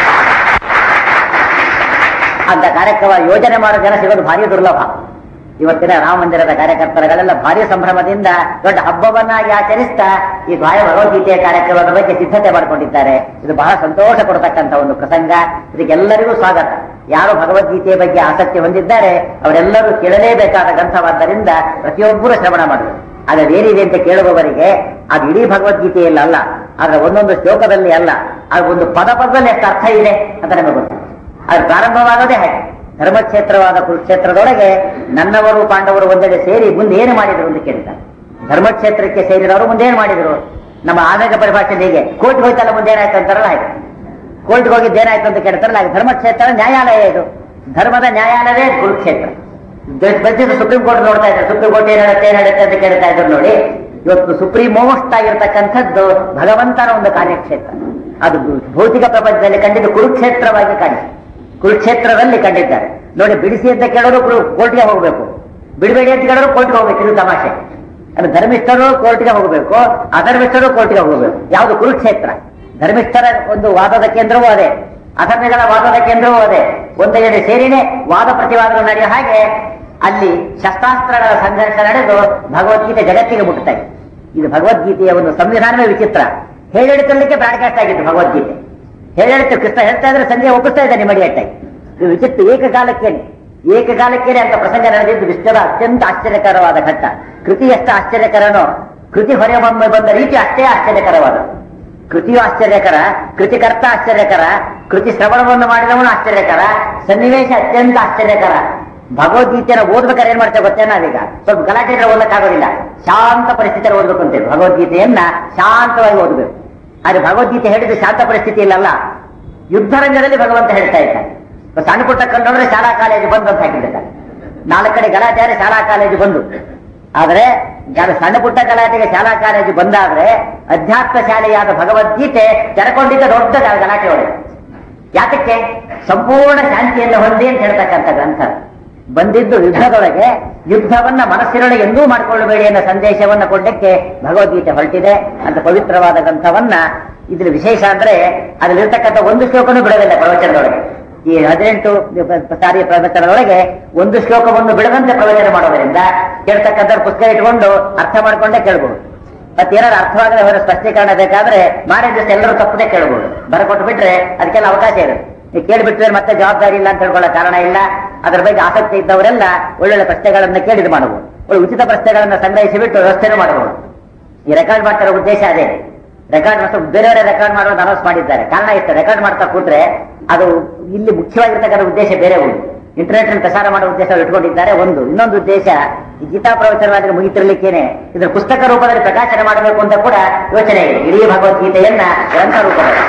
ಅಂತ ಕಾರ್ಯಕ್ರಮ ಯೋಜನೆ ಮಾಡೋ ಜನ ಸಿಗೋದು ಭಾರಿ ದುರ್ಲಭ ಇವತ್ತಿನ ರಾಮ ಮಂದಿರದ ಕಾರ್ಯಕರ್ತರುಗಳೆಲ್ಲ ಭಾರಿ ಸಂಭ್ರಮದಿಂದ ದೊಡ್ಡ ಹಬ್ಬವನ್ನಾಗಿ ಆಚರಿಸ್ತಾ ಈ ದ್ವಾಯ ಭಗವದ್ಗೀತೆಯ ಕಾರ್ಯಕ್ರಮದ ಬಗ್ಗೆ ಸಿದ್ಧತೆ ಮಾಡಿಕೊಂಡಿದ್ದಾರೆ ಇದು ಬಹಳ ಸಂತೋಷ ಕೊಡತಕ್ಕಂಥ ಒಂದು ಪ್ರಸಂಗ ಇದಕ್ಕೆಲ್ಲರಿಗೂ ಸ್ವಾಗತ ಯಾರು ಭಗವದ್ಗೀತೆಯ ಬಗ್ಗೆ ಆಸಕ್ತಿ ಹೊಂದಿದ್ದಾರೆ ಅವರೆಲ್ಲರೂ ಕೇಳಲೇಬೇಕಾದ ಗ್ರಂಥವಾದ್ದರಿಂದ ಪ್ರತಿಯೊಬ್ಬರು ಶ್ರವಣ ಮಾಡಬೇಕು ಆಗ ಏನಿದೆ ಅಂತ ಕೇಳುವವರಿಗೆ ಅದು ಇಡೀ ಭಗವದ್ಗೀತೆಯಲ್ಲಿ ಅಲ್ಲ ಆದ್ರೆ ಒಂದೊಂದು ಶ್ಲೋಕದಲ್ಲಿ ಅಲ್ಲ ಅದು ಒಂದು ಪದ ಪದದಲ್ಲಿ ಎಷ್ಟು ಅರ್ಥ ಇದೆ ಅಂತ ನಮಗೆ ಗೊತ್ತು ಅದು ಪ್ರಾರಂಭವಾಗೋದೇ ಹಾಗೆ ಧರ್ಮಕ್ಷೇತ್ರವಾದ ಕುರುಕ್ಷೇತ್ರದೊಳಗೆ ನನ್ನವರು ಪಾಂಡವರು ಒಂದೆಡೆ ಸೇರಿ ಮುಂದೆ ಏನು ಮಾಡಿದ್ರು ಅಂತ ಕೇಳ್ತಾರೆ ಧರ್ಮಕ್ಷೇತ್ರಕ್ಕೆ ಸೇರಿದವರು ಮುಂದೆ ಏನು ಮಾಡಿದ್ರು ನಮ್ಮ ಆಮೇಕ ಪರಿಭಾಷೆ ಹೇಗೆ ಕೋರ್ಟ್ಗೆ ಹೋಯ್ತಲ್ಲ ಮುಂದೆ ಏನಾಯ್ತು ಅಂತಾರಲ್ಲ ಹಾಗೆ ಕೋರ್ಟ್ಗೆ ಹೋಗಿದ್ದು ಏನಾಯ್ತು ಅಂತ ಕೇಳ್ತಾರಲ್ಲ ಹಾಗೆ ಧರ್ಮಕ್ಷೇತ್ರ ನ್ಯಾಯಾಲಯ ಇದು ಧರ್ಮದ ನ್ಯಾಯಾಲಯವೇ ಕುರುಕ್ಷೇತ್ರ ಬಂದಿದ್ದು ಸುಪ್ರೀಂ ಕೋರ್ಟ್ ನೋಡ್ತಾ ಇದ್ದಾರೆ ಸುಪ್ರೀಂ ಕೋರ್ಟ್ ಏನ್ ಹೇಳುತ್ತೆ ಏನ್ ಹೇಳುತ್ತೆ ಅಂತ ಕೇಳ್ತಾ ಇದ್ರು ನೋಡಿ ಇವತ್ತು ಸುಪ್ರೀಂ ಮೋಸ್ಟ್ ಆಗಿರ್ತಕ್ಕಂಥದ್ದು ಭಗವಂತನ ಒಂದು ಕಾರ್ಯಕ್ಷೇತ್ರ ಅದು ಭೌತಿಕ ಪ್ರಪಂಚದಲ್ಲಿ ಕಂಡಿದ್ದು ಕುರುಕ್ಷೇತ್ರವಾಗಿ ಕಾಣಿದೆ ಕುರುಕ್ಷೇತ್ರದಲ್ಲಿ ಕಂಡಿದ್ದಾರೆ ನೋಡಿ ಬಿಡಿಸಿ ಅಂತ ಕೇಳೋರು ಕೋರ್ಟ್ಗೆ ಹೋಗಬೇಕು ಬಿಡಬೇಡಿ ಅಂತ ಕೇಳೋರು ಕೋರ್ಟ್ಗೆ ಹೋಗ್ಬೇಕು ಇದು ತಮಾಷೆ ಅಂದ್ರೆ ಧರ್ಮಿಷ್ಠರು ಕೋರ್ಟ್ಗೆ ಹೋಗಬೇಕು ಅಧರ್ಮಿಷ್ಠರು ಕೋರ್ಟ್ಗೆ ಹೋಗಬೇಕು ಯಾವುದು ಕುರುಕ್ಷೇತ್ರ ಧರ್ಮಿಷ್ಠರ ಒಂದು ವಾದದ ಕೇಂದ್ರವೂ ಅದೇ ಅಧರ್ಮಿಗಳ ವಾದದ ಕೇಂದ್ರವೂ ಅದೇ ಒಂದೆಡೆ ಸೇರಿನೇ ವಾದ ಪ್ರತಿವಾದಗಳು ನಡೆಯೋ ಹಾಗೆ ಅಲ್ಲಿ ಶಸ್ತ್ರಾಸ್ತ್ರಗಳ ಸಂಘರ್ಷ ನಡೆದು ಭಗವದ್ಗೀತೆ ಜಗತ್ತಿಗೆ ಮುಟ್ಟುತ್ತಾ ಇದೆ ಇದು ಭಗವದ್ಗೀತೆಯ ಒಂದು ಸಂವಿಧಾನವೇ ವಿಚಿತ್ರ ಹೇಳಿಕೊಳ್ಳಲಿಕ್ಕೆ ಬ್ರಾಡ್ಕಾಸ್ಟ್ ಆಗಿತ್ತು ಭಗವದ್ಗೀತೆ ಹೇಳಿರುತ್ತೆ ಕೃಷ್ಣ ಹೇಳ್ತಾ ಇದ್ರೆ ಸಂಜೆ ಒಪ್ಪಿಸ್ತಾ ಇದ್ದಾನೆ ಮಡಿಯಟ್ಟಾಗಿ ಇದು ವಿಚಿತ್ರ ಏಕಕಾಲಕ್ಕೇನೆ ಏಕಕಾಲಕ್ಕೇನೆ ಅಂತ ಪ್ರಸಂಗ ನಡೆದಿದ್ದು ವಿಶ್ವದ ಅತ್ಯಂತ ಆಶ್ಚರ್ಯಕರವಾದ ಘಟ್ಟ ಕೃತಿ ಎಷ್ಟು ಆಶ್ಚರ್ಯಕರನೋ ಕೃತಿ ಹೊರಗೊಮ್ಮೆ ಬಂದ ರೀತಿ ಅಷ್ಟೇ ಆಶ್ಚರ್ಯಕರವಾದ ಕೃತಿಯು ಆಶ್ಚರ್ಯಕರ ಕೃತಿಕರ್ತ ಆಶ್ಚರ್ಯಕರ ಕೃತಿ ಶ್ರವಣವನ್ನು ಮಾಡಿದವನು ಆಶ್ಚರ್ಯಕರ ಸನ್ನಿವೇಶ ಅತ್ಯಂತ ಆಶ್ಚರ್ಯಕರ ಭಗವದ್ಗೀತೆಯನ್ನು ಓದ್ಬೇಕಾದ್ರೆ ಏನ್ ಮಾಡ್ತೇವೆ ಗೊತ್ತೇ ನಾವೀಗ ಸ್ವಲ್ಪ ಗಲಾಟೆ ಇದ್ರೆ ಓದಕ್ಕಾಗೋದಿಲ್ಲ ಶಾಂತ ಪರಿಸ್ಥಿತಿಯಲ್ಲಿ ಓದ್ಬೇಕು ಅಂತೇವೆ ಭಗವದ್ಗೀತೆಯನ್ನ ಶಾಂತವಾಗಿ ಓದಬೇಕು ಆದ್ರೆ ಭಗವದ್ಗೀತೆ ಹೇಳಿದ ಶಾಂತ ಪರಿಸ್ಥಿತಿ ಇಲ್ಲಲ್ಲ ಯುದ್ಧರಂಗದಲ್ಲಿ ಭಗವಂತ ಹೇಳ್ತಾ ಇದ್ದಾನೆ ಸಣ್ಣ ಪುಟ್ಟ ಕಂಡೋದ್ರೆ ಶಾಲಾ ಕಾಲೇಜು ಬಂದು ಅಂತ ಹಾಕಿದ್ದಾರೆ ನಾಲ್ಕು ಕಡೆ ಗಲಾಟೆ ಆದ್ರೆ ಶಾಲಾ ಕಾಲೇಜು ಬಂದು ಆದ್ರೆ ಯಾರು ಸಣ್ಣ ಪುಟ್ಟ ಗಲಾಟೆಗೆ ಶಾಲಾ ಕಾಲೇಜು ಬಂದಾದ್ರೆ ಅಧ್ಯಾತ್ಮ ಶಾಲೆಯಾದ ಭಗವದ್ಗೀತೆ ತೆರಕೊಂಡಿದ್ದ ದೊಡ್ಡ ಗಲಾಟೆ ಒಳಗೆ ಯಾತಕ್ಕೆ ಸಂಪೂರ್ಣ ಶಾಂತಿಯನ್ನು ಹೊಂದಿ ಅಂತ ಹೇಳ್ತಕ್ಕಂಥ ಗ್ರಂಥ ಬಂದಿದ್ದು ಯುದ್ಧದೊಳಗೆ ಯುದ್ಧವನ್ನ ಮನಸ್ಸಿನೊಳಗೆ ಎಂದೂ ಮಾಡಿಕೊಳ್ಳಬೇಡಿ ಅನ್ನೋ ಸಂದೇಶವನ್ನ ಕೊಡ್ಲಿಕ್ಕೆ ಭಗವದ್ಗೀತೆ ಹೊರಟಿದೆ ಅಂತ ಪವಿತ್ರವಾದ ಗ್ರಂಥವನ್ನ ಇದ್ರ ವಿಶೇಷ ಅಂದ್ರೆ ಅದ್ರಲ್ಲಿರ್ತಕ್ಕಂಥ ಒಂದು ಶ್ಲೋಕನೂ ಬಿಡೋದಿಲ್ಲ ಪ್ರವಚನದೊಳಗೆ ಈ ಹದಿನೆಂಟು ಸಾರಿ ಪ್ರವಚನದೊಳಗೆ ಒಂದು ಶ್ಲೋಕವನ್ನು ಬಿಡದಂತೆ ಪ್ರವಚನ ಮಾಡೋದ್ರಿಂದ ಕೇಳ್ತಕ್ಕಂಥ ಪುಸ್ತಕ ಇಟ್ಕೊಂಡು ಅರ್ಥ ಮಾಡ್ಕೊಂಡೇ ಕೇಳ್ಬೋದು ಮತ್ತೇನಾದ್ರು ಅರ್ಥವಾಗದೆ ಅವರ ಸ್ಪಷ್ಟೀಕರಣ ಬೇಕಾದ್ರೆ ಮಾರೇ ದಿವಸ ಎಲ್ಲರೂ ತಪ್ಪದೆ ಕೇಳ್ಬೋದು ಬರಕೊಟ್ಟು ಬಿಟ್ರೆ ಅದಕ್ಕೆಲ್ಲ ಅವಕಾಶ ಇರುತ್ತೆ ನೀವು ಕೇಳಿಬಿಟ್ರೆ ಮತ್ತೆ ಜವಾಬ್ದಾರಿ ಇಲ್ಲ ಅಂತ ಹೇಳ್ಕೊಳ್ಳೋ ಕಾರಣ ಇಲ್ಲ ಅದರ ಬಗ್ಗೆ ಆಸಕ್ತಿ ಇದ್ದವರೆಲ್ಲ ಒಳ್ಳೊಳ್ಳೆ ಪ್ರಶ್ನೆಗಳನ್ನ ಕೇಳಿದ್ ಮಾಡಬಹುದು ಒಳ್ಳೆ ಉಚಿತ ಪ್ರಶ್ನೆಗಳನ್ನ ಸಂಗ್ರಹಿಸಿ ಬಿಟ್ಟು ವ್ಯವಸ್ಥೆನೂ ಮಾಡಬಹುದು ಈ ರೆಕಾರ್ಡ್ ಮಾಡ್ತಾರೋ ಉದ್ದೇಶ ಅದೇ ರೆಕಾರ್ಡ್ ಮಾಡ್ತಾ ಬೇರೆಯವರೇ ರೆಕಾರ್ಡ್ ಮಾಡೋದು ಅನೌನ್ಸ್ ಮಾಡಿದ್ದಾರೆ ಕಾರಣ ಇತ್ತು ರೆಕಾರ್ಡ್ ಮಾಡ್ತಾ ಕೂತ್ರೆ ಅದು ಇಲ್ಲಿ ಮುಖ್ಯವಾಗಿರ್ತಕ್ಕಂಥ ಉದ್ದೇಶ ಬೇರೆ ಒಂದು ಇಂಟರ್ನೆಟ್ ಅಲ್ಲಿ ಪ್ರಸಾರ ಮಾಡೋ ಉದ್ದೇಶ ಇಟ್ಕೊಂಡಿದ್ದಾರೆ ಒಂದು ಇನ್ನೊಂದು ಉದ್ದೇಶ ಈ ಗೀತಾ ಪ್ರವಚನವಾದ್ರೆ ಮುಗಿತಿರ್ಲಿಕ್ಕೇನೆ ಇದರ ಪುಸ್ತಕ ರೂಪದಲ್ಲಿ ಪ್ರಕಾಶನ ಮಾಡಬೇಕು ಅಂತ ಕೂಡ ಯೋಚನೆ ಇದೆ ಇಡೀ ಭಗವದ್ಗೀತೆಯನ್ನ ಗ್ರಂಥ ರೂಪದಲ್ಲಿ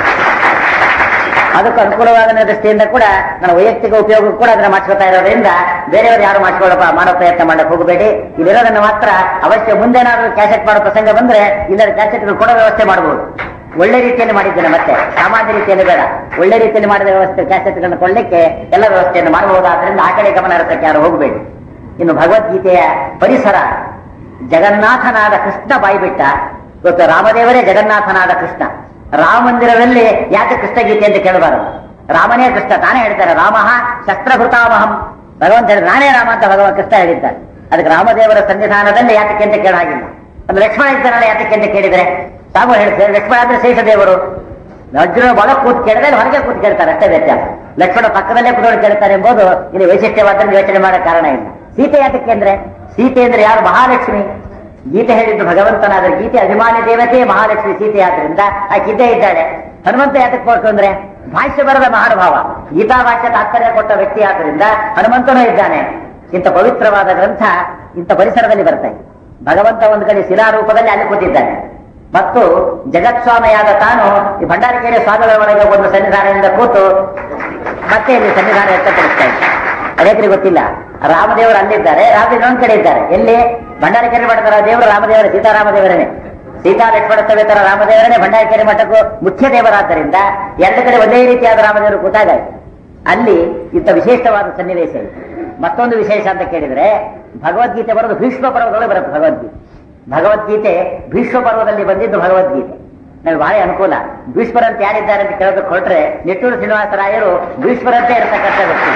ಅದಕ್ಕೆ ಅನುಕೂಲವಾದ ದೃಷ್ಟಿಯಿಂದ ಕೂಡ ನನ್ನ ವೈಯಕ್ತಿಕ ಉಪಯೋಗ ಕೂಡ ಅದನ್ನ ಮಾಡಿಸ್ಕೊತಾ ಇರೋದ್ರಿಂದ ಬೇರೆಯವರು ಯಾರು ಮಾಡಿಕೊಳ್ಳ ಮಾಡೋ ಪ್ರಯತ್ನ ಮಾಡಕ್ ಹೋಗಬೇಡಿ ಇಲ್ಲಿರೋದನ್ನ ಮಾತ್ರ ಅವಶ್ಯ ಮುಂದೇನಾದ್ರೂ ಕ್ಯಾಸೆಟ್ ಮಾಡೋ ಪ್ರಸಂಗ ಬಂದ್ರೆ ಇಲ್ಲದ ಕ್ಯಾಸೆಟ್ಗಳು ಕೊಡೋ ವ್ಯವಸ್ಥೆ ಮಾಡಬಹುದು ಒಳ್ಳೆ ರೀತಿಯಲ್ಲಿ ಮಾಡಿದ್ದೇನೆ ಮತ್ತೆ ಸಾಮಾನ್ಯ ರೀತಿಯಲ್ಲಿ ಬೇಡ ಒಳ್ಳೆ ರೀತಿಯಲ್ಲಿ ಮಾಡಿದ ವ್ಯವಸ್ಥೆ ಕ್ಯಾಸೆಟ್ಗಳನ್ನು ಕೊಳ್ಳಿಕ್ಕೆ ಎಲ್ಲ ವ್ಯವಸ್ಥೆಯನ್ನು ಮಾಡಬಹುದಾದ್ರಿಂದ ಆ ಕಡೆ ಗಮನ ಹರಿಸಕ್ಕೆ ಯಾರು ಹೋಗಬೇಡಿ ಇನ್ನು ಭಗವದ್ಗೀತೆಯ ಪರಿಸರ ಜಗನ್ನಾಥನಾದ ಕೃಷ್ಣ ಬಾಯ್ಬಿಟ್ಟ ಇವತ್ತು ರಾಮದೇವರೇ ಜಗನ್ನಾಥನಾದ ಕೃಷ್ಣ ರಾಮ ಮಂದಿರದಲ್ಲಿ ಯಾಕೆ ಕೃಷ್ಣ ಗೀತೆ ಅಂತ ಕೇಳಬಾರದು ರಾಮನೇ ಕೃಷ್ಣ ತಾನೇ ಹೇಳ್ತಾರೆ ರಾಮ ಶಸ್ತ್ರಭೃತಾಮಹಂ ಭಗವಂತ ಹೇಳಿ ನಾನೇ ರಾಮ ಅಂತ ಭಗವಂತ ಕೃಷ್ಣ ಹೇಳಿದ್ದಾರೆ ಅದಕ್ಕೆ ರಾಮದೇವರ ಸನ್ನಿಧಾನದಲ್ಲಿ ಯಾತಕ್ಕೆ ಅಂತ ಕೇಳಾಗಿಲ್ಲ ಅಂದ್ರೆ ಲಕ್ಷ್ಮಣ ಇದ್ದಾನಲ್ಲ ಯಾತಕ್ಕೆ ಅಂತ ಕೇಳಿದ್ರೆ ತಾವು ಹೇಳ್ತಾರೆ ಲಕ್ಷ್ಮಣ ಅಂದ್ರೆ ಶೇಷದೇವರು ಅರ್ಜುನ ಒಳಗೆ ಕೂತ್ ಕೇಳಿದ್ರೆ ಹೊರಗೆ ಕೂತ್ ಕೇಳ್ತಾರೆ ಅಷ್ಟೇ ವ್ಯತ್ಯಾಸ ಲಕ್ಷ್ಮಣ ಪಕ್ಕದಲ್ಲೇ ಕೂತ್ಕೊಂಡು ಕೇಳ್ತಾರೆ ಎಂಬುದು ಇಲ್ಲಿ ವೈಶಿಷ್ಟ್ಯವಾದ ಯೋಚನೆ ಮಾಡೋ ಕಾರಣ ಇಲ್ಲ ಸೀತೆ ಯಾತಕ್ಕೆ ಅಂದ್ರೆ ಸೀತೆ ಅಂದ್ರೆ ಯಾರು ಮಹಾಲಕ್ಷ್ಮಿ ಗೀತೆ ಹೇಳಿದ್ದು ಭಗವಂತನಾದ ಗೀತೆ ಅಭಿಮಾನಿ ದೇವತೆ ಮಹಾಲಕ್ಷ್ಮಿ ಸೀತೆ ಆದ್ರಿಂದ ಆಕಿದ್ದೇ ಇದ್ದಾಳೆ ಹನುಮಂತ ಯಾತಕ್ಕೆ ಕೊಟ್ಟು ಅಂದ್ರೆ ಭಾಷ್ಯ ಬರದ ಮಹಾನುಭಾವ ಗೀತಾ ಭಾಷ್ಯ ತಾತ್ಪರ್ಯ ಕೊಟ್ಟ ವ್ಯಕ್ತಿ ಆದ್ರಿಂದ ಹನುಮಂತನೂ ಇದ್ದಾನೆ ಇಂಥ ಪವಿತ್ರವಾದ ಗ್ರಂಥ ಇಂಥ ಪರಿಸರದಲ್ಲಿ ಬರ್ತಾ ಇದೆ ಭಗವಂತ ಒಂದು ಕಡೆ ಶಿಲಾ ರೂಪದಲ್ಲಿ ಅಲ್ಲಿ ಕೂತಿದ್ದಾನೆ ಮತ್ತು ಜಗತ್ಸ್ವಾಮಿಯಾದ ತಾನು ಈ ಭಂಡಾರಕೆರೆ ಸ್ವಾಮಿಗಳ ಒಳಗೆ ಒಂದು ಸನ್ನಿಧಾನದಿಂದ ಕೂತು ಮತ್ತೆ ಇಲ್ಲಿ ಸನ್ನಿಧಾನ ವ್ಯಕ್ತಪಡಿಸ್ತಾ ಇದ್ದ ಅನೇಕರಿಗೆ ಗೊತ್ತಿಲ್ಲ ರಾಮದೇವರು ಅಲ್ಲಿದ್ದಾರೆ ರಾಮ ಇನ್ನೊಂದ್ ಕಡೆ ಇದ್ದಾರೆ ಎಲ್ಲಿ ಭಂಡಾರಕೆರೆ ಮಠದ ದೇವರು ರಾಮದೇವರ ಸೀತಾರಾಮದೇವರನೇ ಸೀತಾ ಲಕ್ಷ್ಮಣ ಸಮೇತರ ರಾಮದೇವರನೇ ಭಂಡಾರಕೆರೆ ಮಠಕ್ಕೂ ಮುಖ್ಯ ದೇವರಾದ್ದರಿಂದ ಎರಡು ಕಡೆ ಒಂದೇ ರೀತಿಯಾದ ರಾಮದೇವರು ಕೂತಾಗ ಅಲ್ಲಿ ಇಂಥ ವಿಶೇಷವಾದ ಸನ್ನಿವೇಶ ಇದೆ ಮತ್ತೊಂದು ವಿಶೇಷ ಅಂತ ಕೇಳಿದ್ರೆ ಭಗವದ್ಗೀತೆ ಬರೋದು ಭೀಷ್ಮ ಪರ್ವದೊಳಗೆ ಬರುತ್ತೆ ಭಗವದ್ಗೀತೆ ಭಗವದ್ಗೀತೆ ಭೀಷ್ಮ ಪರ್ವದಲ್ಲಿ ಬಂದಿದ್ದು ಭಗವದ್ಗೀತೆ ನಮಗೆ ಭಾರಿ ಅನುಕೂಲ ಭೀಷ್ಮರಂತೆ ಯಾರಿದ್ದಾರೆ ಅಂತ ಕೇಳೋದಕ್ಕೆ ಹೊರಟ್ರೆ ನಿಟ್ಟೂರು ಶ್ರೀನಿವಾಸರಾಯರು ಭೀಷ್ಮರಂತೆ ಇರತಕ್ಕಂಥ ವ್ಯಕ್ತಿ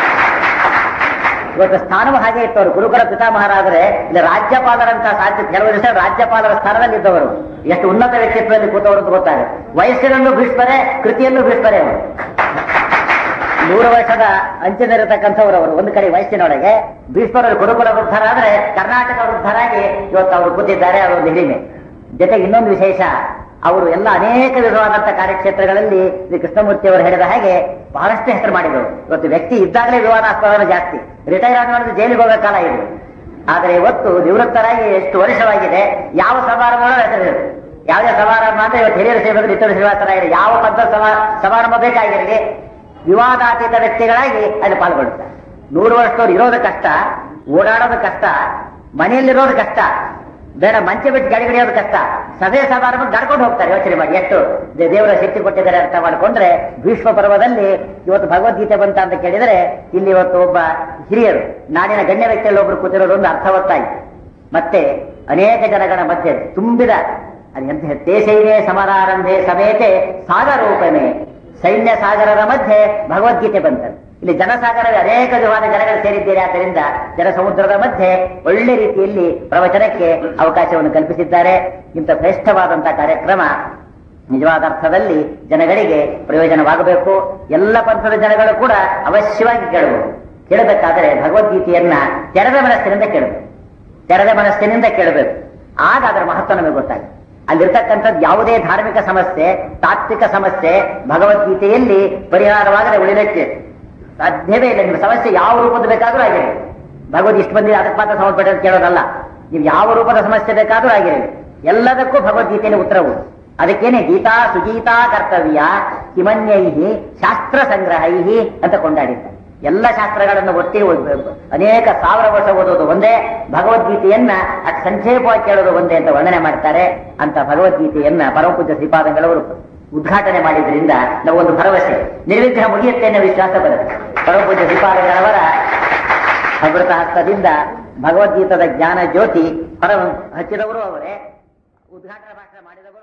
ಇವತ್ತು ಸ್ಥಾನವೂ ಹಾಗೆ ಇತ್ತು ಅವರು ಗುರುಕುಲ ಪಿತಾಮಹರಾದರೆ ಇಲ್ಲಿ ರಾಜ್ಯಪಾಲರಂತ ಸಾಧ್ಯ ಕೆಲವು ದಿವಸ ರಾಜ್ಯಪಾಲರ ಸ್ಥಾನದಲ್ಲಿ ಇದ್ದವರು ಎಷ್ಟು ಉನ್ನತ ವ್ಯಕ್ತಿತ್ವದಲ್ಲಿ ಕೂತವರು ಅಂತ ಗೊತ್ತಾಗುತ್ತೆ ವಯಸ್ಸಿನಲ್ಲೂ ಭೀಷ್ಮರೇ ಕೃತಿಯಲ್ಲೂ ಭೀಷ್ಮರೇ ಅವರು ನೂರು ವರ್ಷದ ಅಂಚಿನಲ್ಲಿರತಕ್ಕಂಥವ್ರು ಅವರು ಒಂದು ಕಡೆ ವಯಸ್ಸಿನೊಳಗೆ ಭೀಷ್ಮರಲ್ಲಿ ಗುರುಕುಲ ವೃದ್ಧರಾದ್ರೆ ಕರ್ನಾಟಕ ವೃದ್ಧರಾಗಿ ಇವತ್ತು ಅವರು ಕೂತಿದ್ದಾರೆ ಅದೊಂದು ಹಿರಿಮೆ ಜೊತೆಗೆ ಇನ್ನೊಂದು ವಿಶೇಷ ಅವರು ಎಲ್ಲ ಅನೇಕ ವಿಧವಾದಂತಹ ಕಾರ್ಯಕ್ಷೇತ್ರಗಳಲ್ಲಿ ಶ್ರೀ ಕೃಷ್ಣಮೂರ್ತಿ ಅವರು ಹೇಳಿದ ಹಾಗೆ ಬಹಳಷ್ಟು ಹೆಸರು ಮಾಡಿದರು ಇವತ್ತು ವ್ಯಕ್ತಿ ಇದ್ದಾಗಲೇ ವಿವಾದಾಸ್ಪದ ಜಾಸ್ತಿ ರಿಟೈರ್ ಆದ ಮಾಡಿದ್ರೆ ಜೈಲಿಗೆ ಹೋಗೋ ಕಾಲ ಇದು ಆದರೆ ಇವತ್ತು ನಿವೃತ್ತರಾಗಿ ಎಷ್ಟು ವರ್ಷವಾಗಿದೆ ಯಾವ ಸಮಾರಂಭ ಹೆಸರು ಯಾವುದೇ ಸಮಾರಂಭ ಅಂದ್ರೆ ಇವತ್ತು ಹಿರಿಯರ ಸೇವೆ ನಿತ್ಯ ಶ್ರೀವಾಸರಾಗಿರಿ ಯಾವ ಪದ್ಧ ಸಮಾ- ಸಮಾರಂಭ ಬೇಕಾಗಿರಲಿ ವಿವಾದಾತೀತ ವ್ಯಕ್ತಿಗಳಾಗಿ ಅಲ್ಲಿ ಪಾಲ್ಗೊಳ್ಳುತ್ತಾರೆ ನೂರು ವರ್ಷದವ್ರು ಇರೋದು ಕಷ್ಟ ಓಡಾಡೋದು ಕಷ್ಟ ಮನೆಯಲ್ಲಿರೋದು ಕಷ್ಟ ಬೇಡ ಮಂಚ ಬಿಟ್ಟು ಗಾಡಿ ಹಿಡಿಯೋದು ಕಷ್ಟ ಸಭೆ ಸಮಾರಂಭ ನಡ್ಕೊಂಡು ಹೋಗ್ತಾರೆ ಯೋಚನೆ ಮಾಡಿ ಎಷ್ಟು ದೇ- ದೇವರ ಶಕ್ತಿ ಕೊಟ್ಟಿದ್ದಾರೆ ಅರ್ಥ ಮಾಡಿಕೊಂಡ್ರೆ ಭೀಷ್ಮ ಪರ್ವದಲ್ಲಿ ಇವತ್ತು ಭಗವದ್ಗೀತೆ ಬಂತ ಅಂತ ಕೇಳಿದರೆ ಇಲ್ಲಿ ಇವತ್ತು ಒಬ್ಬ ಹಿರಿಯರು ನಾಡಿನ ಗಣ್ಯ ವ್ಯಕ್ತಿಯಲ್ಲಿ ಒಬ್ರು ಕೂತಿರೋದು ಒಂದು ಅರ್ಥವತ್ತಾಯಿತು ಮತ್ತೆ ಅನೇಕ ಜನಗಳ ಮಧ್ಯೆ ತುಂಬಿದ ಅದು ಎಂತ ತೇಸೈನೇ ಸಮರಾರಂಭೆ ಸಮೇತೆ ಸಾಗರೋಪಮೆ ಸೈನ್ಯ ಸಾಗರದ ಮಧ್ಯೆ ಭಗವದ್ಗೀತೆ ಬಂತದ್ದು ಇಲ್ಲಿ ಜನಸಾಗರವೇ ಅನೇಕ ವಿಧವಾದ ಜನಗಳು ಸೇರಿದ್ದೀರಿ ಆದ್ದರಿಂದ ಜನಸಮುದ್ರದ ಮಧ್ಯೆ ಒಳ್ಳೆ ರೀತಿಯಲ್ಲಿ ಪ್ರವಚನಕ್ಕೆ ಅವಕಾಶವನ್ನು ಕಲ್ಪಿಸಿದ್ದಾರೆ ಇಂಥ ಶ್ರೇಷ್ಠವಾದಂತಹ ಕಾರ್ಯಕ್ರಮ ನಿಜವಾದ ಅರ್ಥದಲ್ಲಿ ಜನಗಳಿಗೆ ಪ್ರಯೋಜನವಾಗಬೇಕು ಎಲ್ಲ ಪಂಥದ ಜನಗಳು ಕೂಡ ಅವಶ್ಯವಾಗಿ ಕೇಳಬಹುದು ಕೇಳಬೇಕಾದರೆ ಭಗವದ್ಗೀತೆಯನ್ನ ತೆರೆದ ಮನಸ್ಸಿನಿಂದ ಕೇಳಬೇಕು ತೆರೆದ ಮನಸ್ಸಿನಿಂದ ಕೇಳಬೇಕು ಆಗ ಅದರ ಮಹತ್ವ ನಮಗೆ ಗೊತ್ತಾಗುತ್ತೆ ಅಲ್ಲಿರ್ತಕ್ಕಂಥದ್ದು ಯಾವುದೇ ಧಾರ್ಮಿಕ ಸಮಸ್ಯೆ ತಾತ್ವಿಕ ಸಮಸ್ಯೆ ಭಗವದ್ಗೀತೆಯಲ್ಲಿ ಪರಿಹಾರವಾಗದೆ ಉಳಿದಕ್ಕೆ ಸಾಧ್ಯವೇ ಇಲ್ಲ ನಿಮ್ಮ ಸಮಸ್ಯೆ ಯಾವ ರೂಪದ ಬೇಕಾದ್ರೂ ಆಗಿರಲಿ ಭಗವದ್ ಇಷ್ಟು ಬಂದಿದೆ ಅದಕ್ಕೆ ಮಾತ್ರ ಸಂಬಂಧಪಟ್ಟ ಅಂತ ಕೇಳೋದಲ್ಲ ನೀವು ಯಾವ ರೂಪದ ಸಮಸ್ಯೆ ಬೇಕಾದ್ರೂ ಆಗಿರಲಿ ಎಲ್ಲದಕ್ಕೂ ಭಗವದ್ಗೀತೆಯಲ್ಲಿ ಉತ್ತರವು ಅದಕ್ಕೇನೆ ಗೀತಾ ಸುಗೀತಾ ಕರ್ತವ್ಯ ಕಿಮನ್ಯೈಹಿ ಶಾಸ್ತ್ರ ಸಂಗ್ರಹೈಹಿ ಅಂತ ಕೊಂಡಾಡಿದ್ದಾರೆ ಎಲ್ಲ ಶಾಸ್ತ್ರಗಳನ್ನು ಒಟ್ಟಿ ಓದ್ಬೇಕು ಅನೇಕ ಸಾವಿರ ವರ್ಷ ಓದೋದು ಒಂದೇ ಭಗವದ್ಗೀತೆಯನ್ನ ಅಟ್ ಸಂಕ್ಷೇಪವಾಗಿ ಕೇಳೋದು ಒಂದೇ ಅಂತ ವರ್ಣನೆ ಮಾಡ್ತಾರೆ ಅಂತ ಭಗವದ್ಗೀತೆಯನ್ನ ಪರಮಪೂಜ್ಯ ಶ್ರೀಪಾದಂಗಳವರು ಉದ್ಘಾಟನೆ ಮಾಡಿದ್ರಿಂದ ನಾವು ಒಂದು ಭರವಸೆ ನಿರ್ವಿಘ್ನ ಮುಗಿಯುತ್ತೆ ಅನ್ನೋ ವಿಶ್ವಾಸ ಬರುತ್ತೆ ಪರಮಪೂಜ್ಯ ಶ್ರೀಪಾದಂಗಳವರ ಅಮೃತ ಹಸ್ತದಿಂದ ಭಗವದ್ಗೀತದ ಜ್ಞಾನ ಜ್ಯೋತಿ ಪರಮ ಹಚ್ಚಿದವರು ಅವರೇ ಉದ್ಘಾಟನಾ ಭಾಷಣ ಮಾಡಿದವರು